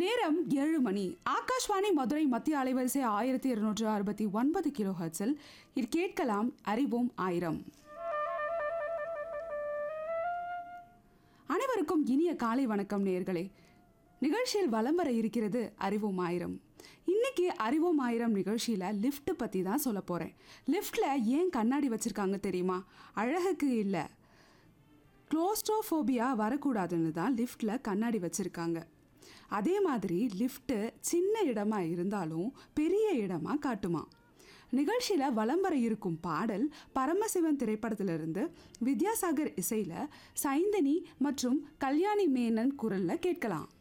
நேரம் ஏழு மணி ஆகாஷ்வாணி மதுரை மத்திய அலைவரிசை ஆயிரத்தி இருநூற்று அறுபத்தி ஒன்பது கிலோ ஹர்ட்ஸில் இது கேட்கலாம் அறிவோம் ஆயிரம் அனைவருக்கும் இனிய காலை வணக்கம் நேயர்களே நிகழ்ச்சியில் வலம் வர இருக்கிறது அறிவோம் ஆயிரம் இன்னைக்கு அறிவோம் ஆயிரம் நிகழ்ச்சியில் லிஃப்ட் பற்றி தான் சொல்ல போகிறேன் லிஃப்ட்டில் ஏன் கண்ணாடி வச்சுருக்காங்க தெரியுமா அழகுக்கு இல்லை க்ளோஸ்ட்ரோஃபோபியா வரக்கூடாதுன்னு தான் லிஃப்ட்டில் கண்ணாடி வச்சுருக்காங்க அதே மாதிரி லிஃப்ட்டு சின்ன இடமா இருந்தாலும் பெரிய இடமா காட்டுமா நிகழ்ச்சியில் வலம் வர இருக்கும் பாடல் பரமசிவன் திரைப்படத்திலிருந்து வித்யாசாகர் இசையில் சைந்தனி மற்றும் கல்யாணி மேனன் குரலில் கேட்கலாம்